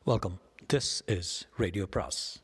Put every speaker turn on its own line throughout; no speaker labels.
Welcome. This is Radio Pras.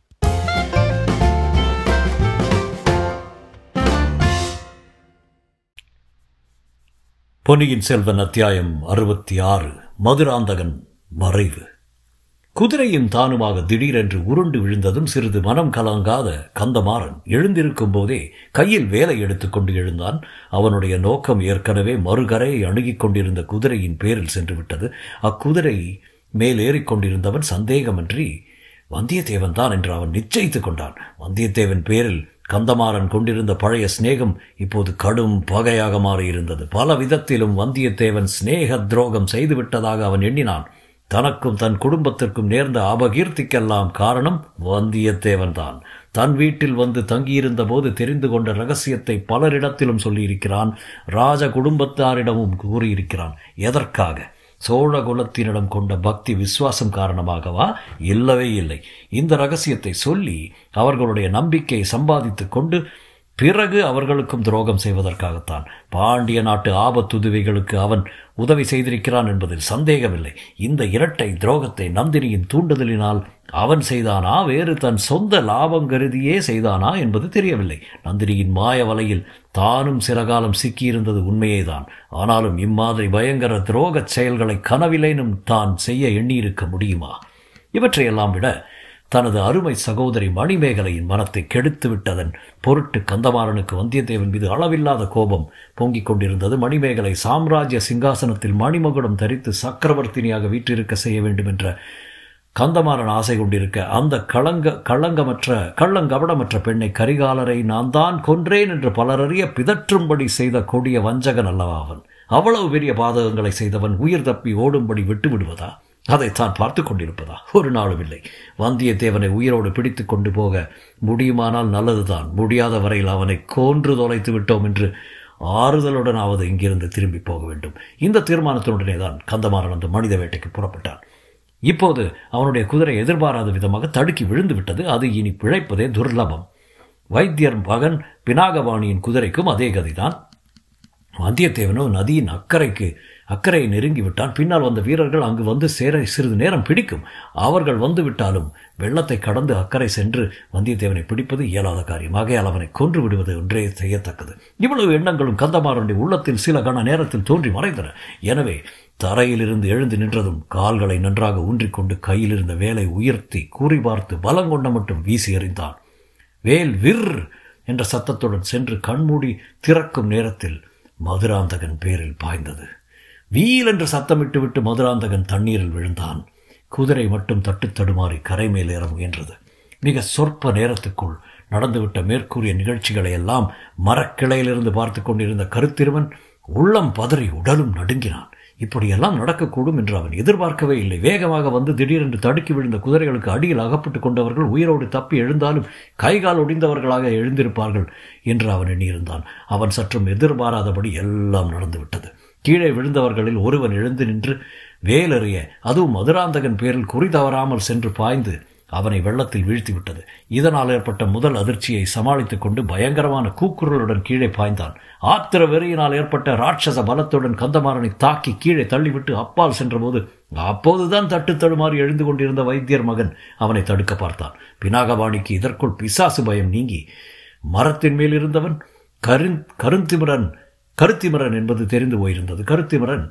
பொன்னியின் செல்வன் அத்தியாயம் அறுபத்தி ஆறு மதுராந்தகன் மறைவு குதிரையும் தானுமாக திடீரென்று உருண்டு விழுந்ததும் சிறிது மனம் கலங்காத கந்தமாறன் எழுந்திருக்கும் போதே கையில் வேலை எடுத்துக்கொண்டு எழுந்தான் அவனுடைய நோக்கம் ஏற்கனவே மறுகரையை அணுகிக் கொண்டிருந்த குதிரையின் பேரில் சென்று விட்டது அக்குதிரை மேல் ஏறிக்கொண்டிருந்தவன் சந்தேகமின்றி வந்தியத்தேவன் தான் என்று அவன் நிச்சயித்துக் கொண்டான் வந்தியத்தேவன் பேரில் கந்தமாறன் கொண்டிருந்த பழைய சிநேகம் இப்போது கடும் பகையாக மாறியிருந்தது பல விதத்திலும் வந்தியத்தேவன் சிநேக துரோகம் செய்துவிட்டதாக அவன் எண்ணினான் தனக்கும் தன் குடும்பத்திற்கும் நேர்ந்த அபகீர்த்திக்கெல்லாம் காரணம் வந்தியத்தேவன் தான் தன் வீட்டில் வந்து தங்கியிருந்த போது தெரிந்து கொண்ட ரகசியத்தை பலரிடத்திலும் சொல்லியிருக்கிறான் ராஜ குடும்பத்தாரிடமும் கூறியிருக்கிறான் எதற்காக சோழ குலத்தினிடம் கொண்ட பக்தி விசுவாசம் காரணமாகவா இல்லவே இல்லை இந்த ரகசியத்தை சொல்லி அவர்களுடைய நம்பிக்கையை சம்பாதித்து கொண்டு பிறகு அவர்களுக்கும் துரோகம் செய்வதற்காகத்தான் பாண்டிய நாட்டு ஆபத்துதவிகளுக்கு அவன் உதவி செய்திருக்கிறான் என்பதில் சந்தேகமில்லை இந்த இரட்டை துரோகத்தை நந்தினியின் தூண்டுதலினால் அவன் செய்தானா வேறு தன் சொந்த லாபம் கருதியே செய்தானா என்பது தெரியவில்லை நந்தினியின் மாய வலையில் தானும் சில காலம் சிக்கியிருந்தது உண்மையேதான் ஆனாலும் இம்மாதிரி பயங்கர துரோகச் செயல்களை கனவிலேனும் தான் செய்ய எண்ணியிருக்க முடியுமா இவற்றையெல்லாம் விட தனது அருமை சகோதரி மணிமேகலையின் மனத்தை கெடுத்து விட்டதன் பொருட்டு கந்தமாறனுக்கு வந்தியத்தேவன் மீது அளவில்லாத கோபம் பொங்கிக் கொண்டிருந்தது மணிமேகலை சாம்ராஜ்ய சிங்காசனத்தில் மணிமகுடம் தரித்து சக்கரவர்த்தினியாக வீற்றிருக்க செய்ய வேண்டும் என்ற கந்தமாறன் ஆசை கொண்டிருக்க அந்த களங்க களங்கமற்ற கள்ளங்கபடமற்ற பெண்ணை கரிகாலரை நான் தான் கொன்றேன் என்று பலரறிய பிதற்றும்படி செய்த கொடிய வஞ்சகன் அல்லவா அவன் அவ்வளவு பெரிய பாதகங்களை செய்தவன் உயிர் தப்பி ஓடும்படி விட்டு விடுவதா அதைத்தான் பார்த்து கொண்டிருப்பதா ஒரு நாளும் இல்லை வந்தியத்தேவனை உயிரோடு பிடித்து கொண்டு போக முடியுமானால் நல்லதுதான் முடியாத வரையில் அவனை கொன்று தொலைத்து விட்டோம் என்று ஆறுதலுடனாவது இங்கிருந்து திரும்பி போக வேண்டும் இந்த தீர்மானத்தினுடனே தான் கந்தமாறன் அந்த மனித வேட்டைக்கு புறப்பட்டான் இப்போது அவனுடைய குதிரை எதிர்பாராத விதமாக தடுக்கி விழுந்து விட்டது அது இனி பிழைப்பதே துர்லபம் வைத்தியர் மகன் பினாகவாணியின் குதிரைக்கும் அதே கதிதான் வந்தியத்தேவனோ நதியின் அக்கறைக்கு அக்கறையை நெருங்கிவிட்டான் பின்னால் வந்த வீரர்கள் அங்கு வந்து சேர சிறிது நேரம் பிடிக்கும் அவர்கள் வந்து விட்டாலும் வெள்ளத்தை கடந்து அக்கறை சென்று வந்தியத்தேவனை பிடிப்பது இயலாத காரியம் ஆகையால் அவனை கொன்று விடுவது ஒன்றே செய்யத்தக்கது இவ்வளவு எண்ணங்களும் கந்தமாறனுடைய உள்ளத்தில் சில கண நேரத்தில் தோன்றி மறைந்தன எனவே தரையிலிருந்து எழுந்து நின்றதும் கால்களை நன்றாக ஊன்றிக்கொண்டு கையில் இருந்த வேலை உயர்த்தி கூறி பார்த்து பலங்கொண்ட மட்டும் வீசி எறிந்தான் வேல் விர் என்ற சத்தத்துடன் சென்று கண்மூடி திறக்கும் நேரத்தில் மதுராந்தகன் பேரில் பாய்ந்தது வீல் என்று சத்தமிட்டு விட்டு மதுராந்தகன் தண்ணீரில் விழுந்தான் குதிரை மட்டும் தட்டு தடுமாறி கரை மேல் ஏற முயன்றது மிக சொற்ப நேரத்துக்குள் நடந்துவிட்ட மேற்கூறிய நிகழ்ச்சிகளை எல்லாம் மரக்கிளையிலிருந்து பார்த்து கொண்டிருந்த கருத்திருவன் உள்ளம் பதறி உடலும் நடுங்கினான் இப்படியெல்லாம் நடக்கக்கூடும் என்று அவன் எதிர்பார்க்கவே இல்லை வேகமாக வந்து திடீரென்று தடுக்கி விழுந்த குதிரைகளுக்கு அடியில் அகப்பட்டு கொண்டவர்கள் உயிரோடு தப்பி எழுந்தாலும் கைகால் ஒடிந்தவர்களாக எழுந்திருப்பார்கள் என்று அவன் எண்ணியிருந்தான் அவன் சற்றும் எதிர்பாராதபடி எல்லாம் நடந்துவிட்டது கீழே விழுந்தவர்களில் ஒருவன் எழுந்து நின்று வேலறிய அதுவும் மதுராந்தகன் பேரில் குறி தவறாமல் சென்று பாய்ந்து அவனை வெள்ளத்தில் வீழ்த்திவிட்டது இதனால் ஏற்பட்ட முதல் அதிர்ச்சியை சமாளித்துக் கொண்டு பயங்கரமான கூக்குரலுடன் கீழே பாய்ந்தான் ஆத்திர வெறியினால் ஏற்பட்ட ராட்சச பலத்துடன் கந்தமாறனை தாக்கி கீழே தள்ளிவிட்டு அப்பால் சென்றபோது அப்போதுதான் தட்டு தடுமாறி எழுந்து கொண்டிருந்த வைத்தியர் மகன் அவனை தடுக்க பார்த்தான் பினாகவாணிக்கு இதற்குள் பிசாசு பயம் நீங்கி மரத்தின் மேல் இருந்தவன் கரு கருந்திமிரன் கருத்திமிரன் என்பது தெரிந்து போயிருந்தது கருத்திமிரன்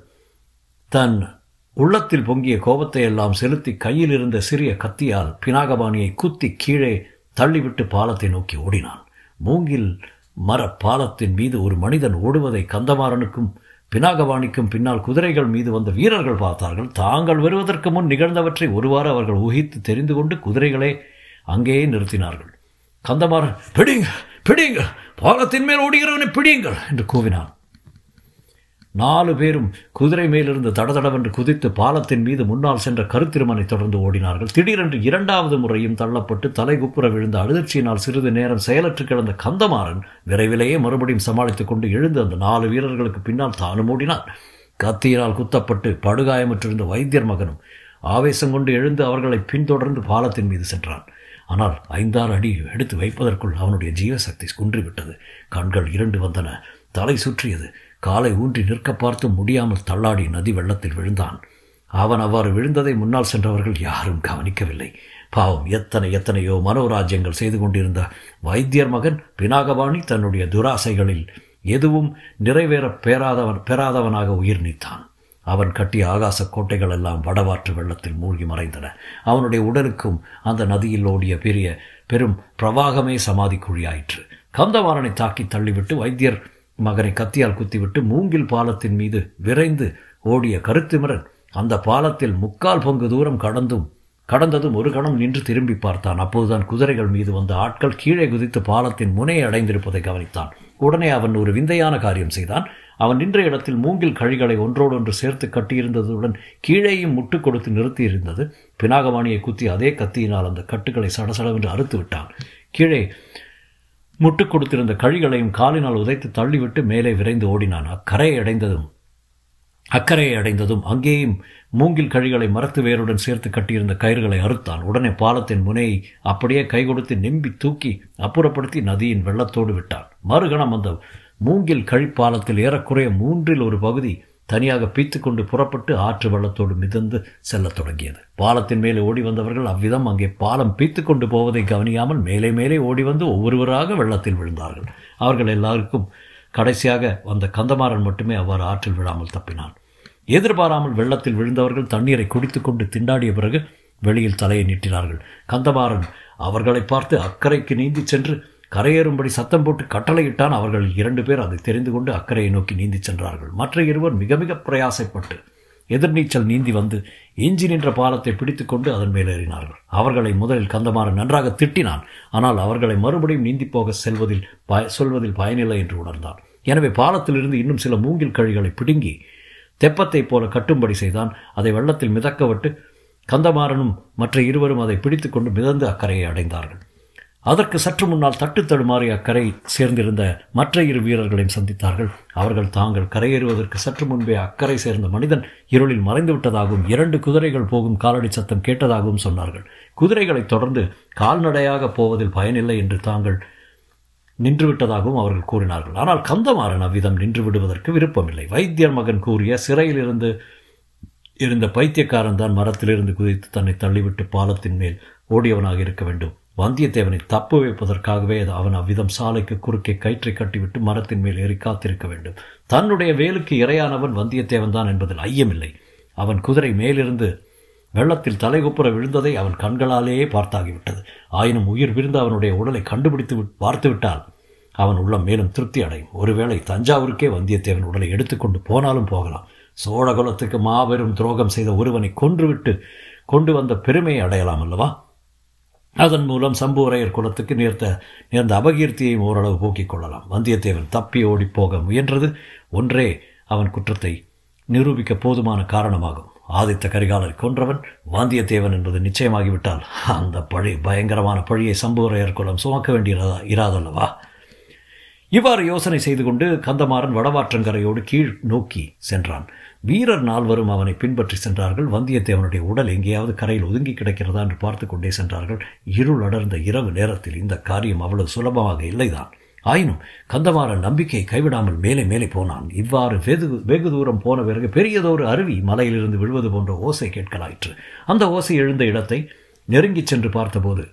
தன் உள்ளத்தில் பொங்கிய கோபத்தை எல்லாம் செலுத்தி கையில் இருந்த சிறிய கத்தியால் பினாகபாணியை குத்தி கீழே தள்ளிவிட்டு பாலத்தை நோக்கி ஓடினான் மூங்கில் மர பாலத்தின் மீது ஒரு மனிதன் ஓடுவதை கந்தமாறனுக்கும் பினாகவாணிக்கும் பின்னால் குதிரைகள் மீது வந்த வீரர்கள் பார்த்தார்கள் தாங்கள் வருவதற்கு முன் நிகழ்ந்தவற்றை ஒருவாறு அவர்கள் ஊகித்து தெரிந்து கொண்டு குதிரைகளை அங்கேயே நிறுத்தினார்கள் கந்தமாறன் பிடிங்க பிடிங்க பாலத்தின் மேல் ஓடுகிறவனை பிடியுங்கள் என்று கூவினான் நாலு பேரும் குதிரை மேலிருந்து தடதடவென்று குதித்து பாலத்தின் மீது முன்னால் சென்ற கருத்திருமனை தொடர்ந்து ஓடினார்கள் திடீரென்று இரண்டாவது முறையும் தள்ளப்பட்டு தலை குப்புற விழுந்த அதிர்ச்சியினால் சிறிது நேரம் செயலற்று கிடந்த கந்தமாறன் விரைவிலேயே மறுபடியும் சமாளித்துக் கொண்டு எழுந்து அந்த நாலு வீரர்களுக்கு பின்னால் தானும் ஓடினான் கத்தியினால் குத்தப்பட்டு படுகாயமற்றிருந்த வைத்தியர் மகனும் ஆவேசம் கொண்டு எழுந்து அவர்களை பின்தொடர்ந்து பாலத்தின் மீது சென்றான் ஆனால் ஐந்தாறு அடி எடுத்து வைப்பதற்குள் அவனுடைய ஜீவசக்தி குன்றிவிட்டது கண்கள் இரண்டு வந்தன தலை சுற்றியது காலை ஊன்றி நிற்க பார்த்து முடியாமல் தள்ளாடி நதி வெள்ளத்தில் விழுந்தான் அவன் அவ்வாறு விழுந்ததை முன்னால் சென்றவர்கள் யாரும் கவனிக்கவில்லை பாவம் எத்தனை எத்தனையோ மனோராஜ்யங்கள் செய்து கொண்டிருந்த வைத்தியர் மகன் பினாகபாணி தன்னுடைய துராசைகளில் எதுவும் நிறைவேற பெறாதவன் பெறாதவனாக உயிர் நீத்தான் அவன் கட்டிய ஆகாச கோட்டைகள் எல்லாம் வடவாற்று வெள்ளத்தில் மூழ்கி மறைந்தன அவனுடைய உடலுக்கும் அந்த நதியில் ஓடிய பெரிய பெரும் பிரவாகமே சமாதி குழியாயிற்று கந்தமாறனை தாக்கி தள்ளிவிட்டு வைத்தியர் மகனை கத்தியால் குத்திவிட்டு மூங்கில் பாலத்தின் மீது விரைந்து ஓடிய கருத்திமரன் அந்த பாலத்தில் முக்கால் பங்கு தூரம் கடந்தும் கடந்ததும் ஒரு கணம் நின்று திரும்பி பார்த்தான் அப்போதுதான் குதிரைகள் மீது வந்த ஆட்கள் கீழே குதித்து பாலத்தின் முனையை அடைந்திருப்பதை கவனித்தான் உடனே அவன் ஒரு விந்தையான காரியம் செய்தான் அவன் நின்ற இடத்தில் மூங்கில் கழிகளை ஒன்றோடொன்று சேர்த்து கட்டியிருந்ததுடன் கீழேயும் முட்டு கொடுத்து நிறுத்தியிருந்தது பினாகவாணியை குத்தி அதே கத்தியினால் அந்த கட்டுகளை சடசடவென்று அறுத்து விட்டான் கீழே முட்டு கொடுத்திருந்த கழிகளையும் காலினால் உதைத்து தள்ளிவிட்டு மேலே விரைந்து ஓடினான் அக்கரையை அடைந்ததும் அக்கறையை அடைந்ததும் அங்கேயும் மூங்கில் கழிகளை மரத்து வேருடன் சேர்த்து கட்டியிருந்த கயிறுகளை அறுத்தான் உடனே பாலத்தின் முனையை அப்படியே கை கொடுத்து நெம்பி தூக்கி அப்புறப்படுத்தி நதியின் வெள்ளத்தோடு விட்டான் மறுகணம் அந்த மூங்கில் கழிப்பாலத்தில் ஏறக்குறைய மூன்றில் ஒரு பகுதி தனியாக பீத்து கொண்டு புறப்பட்டு ஆற்று வெள்ளத்தோடு மிதந்து செல்லத் தொடங்கியது பாலத்தின் மேலே ஓடி வந்தவர்கள் அவ்விதம் அங்கே பாலம் பீத்து கொண்டு போவதை கவனியாமல் மேலே மேலே ஓடி வந்து ஒவ்வொருவராக வெள்ளத்தில் விழுந்தார்கள் அவர்கள் எல்லாருக்கும் கடைசியாக வந்த கந்தமாறன் மட்டுமே அவ்வாறு ஆற்றில் விழாமல் தப்பினான் எதிர்பாராமல் வெள்ளத்தில் விழுந்தவர்கள் தண்ணீரை குடித்துக்கொண்டு திண்டாடிய பிறகு வெளியில் தலையை நீட்டினார்கள் கந்தமாறன் அவர்களை பார்த்து அக்கறைக்கு நீந்தி சென்று கரையேறும்படி சத்தம் போட்டு கட்டளையிட்டான் அவர்கள் இரண்டு பேர் அதை தெரிந்து கொண்டு அக்கறையை நோக்கி நீந்தி சென்றார்கள் மற்ற இருவர் மிக மிக பிரயாசைப்பட்டு எதிர்நீச்சல் நீந்தி வந்து எஞ்சி நின்ற பாலத்தை பிடித்துக்கொண்டு அதன் மேலேறினார்கள் அவர்களை முதலில் கந்தமாறன் நன்றாக திட்டினான் ஆனால் அவர்களை மறுபடியும் நீந்தி போக செல்வதில் பய சொல்வதில் பயனில்லை என்று உணர்ந்தான் எனவே பாலத்திலிருந்து இன்னும் சில மூங்கில் கழிகளை பிடுங்கி தெப்பத்தைப் போல கட்டும்படி செய்தான் அதை வெள்ளத்தில் மிதக்க விட்டு கந்தமாறனும் மற்ற இருவரும் அதை பிடித்துக்கொண்டு மிதந்து அக்கறையை அடைந்தார்கள் அதற்கு சற்று முன்னால் தட்டு தடுமாறி அக்கரை சேர்ந்திருந்த மற்ற இரு வீரர்களையும் சந்தித்தார்கள் அவர்கள் தாங்கள் கரையேறுவதற்கு சற்று முன்பே அக்கறை சேர்ந்த மனிதன் இருளில் மறைந்து விட்டதாகவும் இரண்டு குதிரைகள் போகும் காலடி சத்தம் கேட்டதாகவும் சொன்னார்கள் குதிரைகளைத் தொடர்ந்து கால்நடையாக போவதில் பயனில்லை என்று தாங்கள் நின்றுவிட்டதாகவும் அவர்கள் கூறினார்கள் ஆனால் கந்தமாறன் அவ்விதம் நின்று விடுவதற்கு விருப்பமில்லை வைத்தியர் மகன் கூறிய சிறையில் இருந்து இருந்த பைத்தியக்காரன் தான் மரத்திலிருந்து குதித்து தன்னை தள்ளிவிட்டு பாலத்தின் மேல் ஓடியவனாக இருக்க வேண்டும் வந்தியத்தேவனை தப்பு வைப்பதற்காகவே அவன் அவ்விதம் சாலைக்கு குறுக்கே கயிற்றை கட்டிவிட்டு மரத்தின் மேல் ஏறி காத்திருக்க வேண்டும் தன்னுடைய வேலுக்கு இரையானவன் வந்தியத்தேவன் தான் என்பதில் ஐயமில்லை அவன் குதிரை மேலிருந்து வெள்ளத்தில் தலைகுப்புற விழுந்ததை அவன் கண்களாலேயே பார்த்தாகிவிட்டது ஆயினும் உயிர் விழுந்த அவனுடைய உடலை கண்டுபிடித்து பார்த்துவிட்டால் அவன் உள்ளம் மேலும் திருப்தி அடையும் ஒருவேளை தஞ்சாவூருக்கே வந்தியத்தேவன் உடலை எடுத்துக்கொண்டு போனாலும் போகலாம் சோழகுலத்துக்கு மாபெரும் துரோகம் செய்த ஒருவனை கொன்றுவிட்டு கொண்டு வந்த பெருமையை அடையலாம் அல்லவா அதன் மூலம் சம்புவரையர் குலத்துக்கு நேர்த்த நேர்ந்த அபகீர்த்தியையும் ஓரளவு போக்கிக் கொள்ளலாம் வந்தியத்தேவன் தப்பி ஓடிப்போக முயன்றது ஒன்றே அவன் குற்றத்தை நிரூபிக்க போதுமான காரணமாகும் ஆதித்த கரிகாலரை கொன்றவன் வந்தியத்தேவன் என்பது நிச்சயமாகிவிட்டால் அந்த பழி பயங்கரமான பழியை சம்புவரையர் குலம் சுமக்க வேண்டியதா இராதல்லவா இவ்வாறு யோசனை செய்து கொண்டு கந்தமாறன் வடவாற்றங்கரையோடு கீழ் நோக்கி சென்றான் வீரர் நால்வரும் அவனை பின்பற்றி சென்றார்கள் வந்தியத்தேவனுடைய உடல் எங்கேயாவது கரையில் ஒதுங்கி கிடக்கிறதா என்று பார்த்து கொண்டே சென்றார்கள் இருள் அடர்ந்த இரவு நேரத்தில் இந்த காரியம் அவ்வளவு சுலபமாக இல்லைதான் ஆயினும் கந்தமாறன் நம்பிக்கையை கைவிடாமல் மேலே மேலே போனான் இவ்வாறு வெகு வெகு தூரம் போன பிறகு பெரியதொரு அருவி மலையிலிருந்து விழுவது போன்ற ஓசை கேட்கலாயிற்று அந்த ஓசை எழுந்த இடத்தை நெருங்கிச் சென்று பார்த்தபோது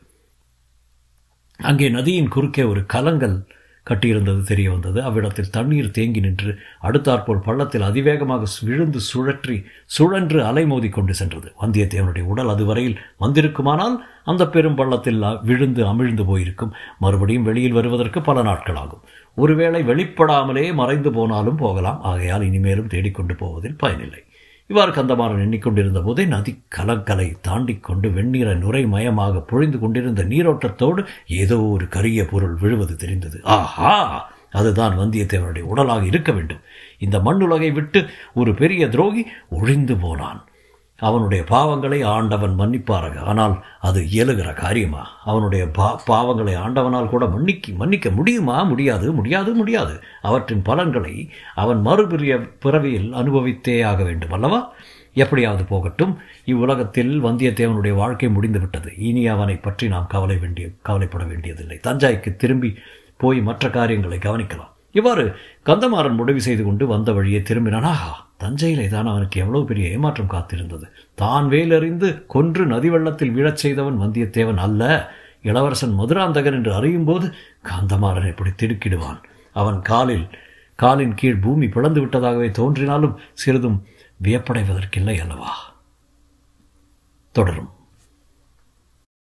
அங்கே நதியின் குறுக்கே ஒரு கலங்கல் கட்டியிருந்தது தெரிய வந்தது அவ்விடத்தில் தண்ணீர் தேங்கி நின்று அடுத்தாற்போல் பள்ளத்தில் அதிவேகமாக விழுந்து சுழற்றி சுழன்று அலைமோதி கொண்டு சென்றது வந்தியத்தேவனுடைய உடல் அதுவரையில் வந்திருக்குமானால் அந்த பெரும் பள்ளத்தில் விழுந்து அமிழ்ந்து போயிருக்கும் மறுபடியும் வெளியில் வருவதற்கு பல நாட்கள் ஆகும் ஒருவேளை வெளிப்படாமலே மறைந்து போனாலும் போகலாம் ஆகையால் இனிமேலும் தேடிக்கொண்டு போவதில் பயனில்லை இவ்வாறு கந்தமாறன் எண்ணிக்கொண்டிருந்த போதே நதி கலக்கலை தாண்டி கொண்டு வெந்நீரை நுரைமயமாக பொழிந்து கொண்டிருந்த நீரோட்டத்தோடு ஏதோ ஒரு கரிய பொருள் விழுவது தெரிந்தது ஆஹா அதுதான் வந்தியத்தேவனுடைய உடலாக இருக்க வேண்டும் இந்த மண்ணுலகை விட்டு ஒரு பெரிய துரோகி ஒழிந்து போனான் அவனுடைய பாவங்களை ஆண்டவன் மன்னிப்பாராக ஆனால் அது இயலுகிற காரியமா அவனுடைய பா பாவங்களை ஆண்டவனால் கூட மன்னிக்க மன்னிக்க முடியுமா முடியாது முடியாது முடியாது அவற்றின் பலன்களை அவன் மறுபிரிய பிறவியில் அனுபவித்தே ஆக வேண்டும் அல்லவா எப்படியாவது போகட்டும் இவ்வுலகத்தில் வந்தியத்தேவனுடைய வாழ்க்கை முடிந்துவிட்டது இனி அவனை பற்றி நாம் கவலை வேண்டிய கவலைப்பட வேண்டியதில்லை தஞ்சாய்க்கு திரும்பி போய் மற்ற காரியங்களை கவனிக்கலாம் இவ்வாறு கந்தமாறன் முடிவு செய்து கொண்டு வந்த வழியே திரும்பினான் ஆஹா தஞ்சையிலே தான் அவனுக்கு எவ்வளவு பெரிய ஏமாற்றம் காத்திருந்தது தான் வேலறிந்து கொன்று நதி வெள்ளத்தில் வீழச் செய்தவன் வந்தியத்தேவன் அல்ல இளவரசன் மதுராந்தகன் என்று அறியும் போது காந்தமாறன் எப்படி திடுக்கிடுவான் அவன் காலில் காலின் கீழ் பூமி பிளந்து விட்டதாகவே தோன்றினாலும் சிறிதும் வியப்படைவதற்கில்லை அல்லவா தொடரும்